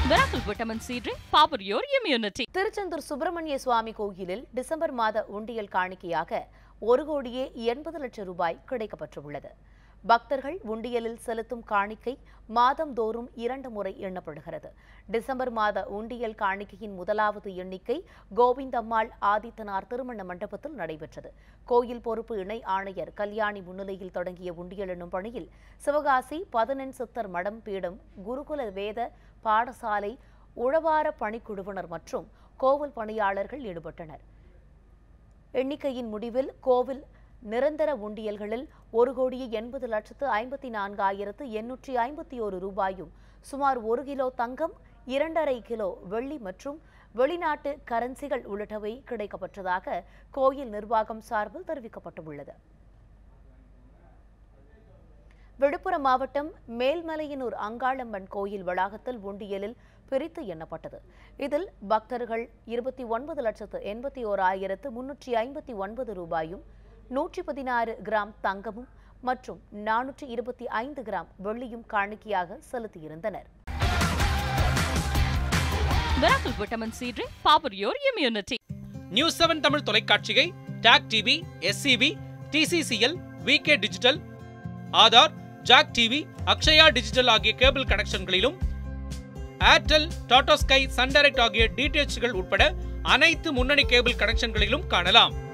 Miracle Vitamin C Drink, power your immunity. Tiruchendur Subramaniya சுவாமி கோயிலில் December மாத உண்டியல் காணிக்கையாக ஒரு கோடியே எண்பது லட்சம் ரூபாய் கிடைக்கப்பட்டுள்ளது பக்தர்கள் உண்டியலில் செலுத்தும் காணிக்கை மாதந்தோறும் இரண்டு முறை எண்ணப்படுகிறது டிசம்பர் மாத உண்டியல் காணிக்கையின் முதலாவது எண்ணிக்கை கோவிந்தம்மாள் ஆதித்தனார் திருமண மண்டபத்தில் நடைபெற்றது கோயில் பொறுப்பு இணை ஆணையர் கல்யாணி முன்னிலையில் தொடங்கிய உண்டியல் எண்ணும் பணியில் சிவகாசி பதினெண் சித்தர் மடம் பீடம் குருகுல வேத பாடசாலை உழவார பணிக்குழுவினர் மற்றும் கோவில் பணியாளர்கள் ஈடுபட்டனர் எண்ணிக்கையின் முடிவில் கோவில் நிரந்தர உண்டியல்களில் ஒரு கோடியே எண்பது லட்சத்து ஐம்பத்தி நான்காயிரத்து எண்ணூற்றி ஐம்பத்தி ஒரு ரூபாயும் சுமார் ஒரு கிலோ தங்கம் இரண்டரை கிலோ வெள்ளி மற்றும் வெளிநாட்டு கரன்சிகள் உள்ளிட்டவை கிடைக்கப்பட்டதாக கோயில் நிர்வாகம் சார்பில் தெரிவிக்கப்பட்டுள்ளது விழுப்புரம் மாவட்டம் மேல்மலையனூர் அங்காளம்மன் கோயில் வளாகத்தில் உண்டியலில் பிரித்து எண்ணப்பட்டது இதில் பக்தர்கள் இருபத்தி ஒன்பது லட்சத்து எண்பத்தி ஓராயிரத்து முன்னூற்றி ஐம்பத்தி ஒன்பது ரூபாயும் நூற்றி பதினாறு கிராம் தங்கமும் மற்றும் நானூற்றி இருபத்தி ஐந்து கிராம் வெள்ளியும் காணிக்கையாக செலுத்தியிருந்தனர் Miracle Vitamin C Drink, power your immunity. News seven Tamil தொலைக்காட்சியை TAC TV SCV TCCL VK digital Aadhaar Jack TV Akshaya digital ஆகிய கேபிள் கனெக்ஷன்களிலும் Airtel Tata Sky Sun Direct ஆகிய டிடிஎச்கள் உட்பட அனைத்து முன்னணி கேபிள் கனெக்ஷன்களிலும் காணலாம்